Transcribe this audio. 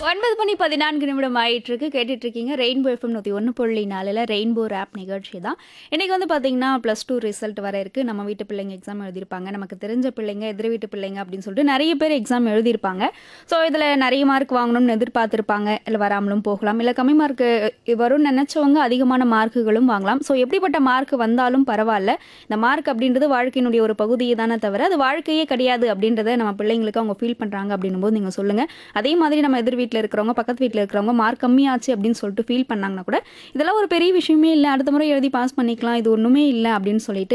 ஒன்பது மணி பதினான்கு நிமிடம் ஆயிட்டு இருக்கு கேட்டுட்டு இருக்கீங்க ரெயின்போ எஃப்எம் நூற்றி ஒன்று புள்ளி நாலில் ரெயின்போ ரேப் நிகழ்ச்சி தான் இன்னைக்கு வந்து பார்த்தீங்கன்னா ப்ளஸ் டூ ரிசல்ட் வர இருக்கு நம்ம வீட்டு பிள்ளைங்க எக்ஸாம் எழுதியிருப்பாங்க நமக்கு தெரிஞ்ச பிள்ளைங்க எதிர் வீட்டு பிள்ளைங்க அப்படின்னு சொல்லிட்டு நிறைய பேர் எக்ஸாம் எழுதியிருப்பாங்க ஸோ இதில் நிறைய மார்க் வாங்கணும்னு எதிர்பார்த்துருப்பாங்க இல்லை வராமலும் போகலாம் இல்லை கம்மி மார்க் வரும்னு நினச்சவங்க அதிகமான மார்க்குகளும் வாங்கலாம் ஸோ எப்படிப்பட்ட மார்க் வந்தாலும் பரவாயில்ல இந்த மார்க் அப்படின்றது வாழ்க்கையினுடைய ஒரு பகுதியை தானே தவிர அது வாழ்க்கையே கிடையாது அப்படின்றத நம்ம பிள்ளைங்களுக்கு அவங்க ஃபீல் பண்ணுறாங்க அப்படின்னும் போது நீங்கள் சொல்லுங்கள் அதே மாதிரி நம்ம எதிர் வீட்டில் இருக்கிறவங்க பக்கத்து வீட்டில் இருக்கிறவங்க மார்க் கம்மியாச்சு அப்படின்னு சொல்லிட்டு ஃபீல் பண்ணாங்கன்னா கூட இதெல்லாம் ஒரு பெரிய விஷயமே இல்லை அடுத்த முறை எழுதி பாஸ் பண்ணிக்கலாம் இது ஒன்றுமே இல்லை அப்படின்னு சொல்லிட்டு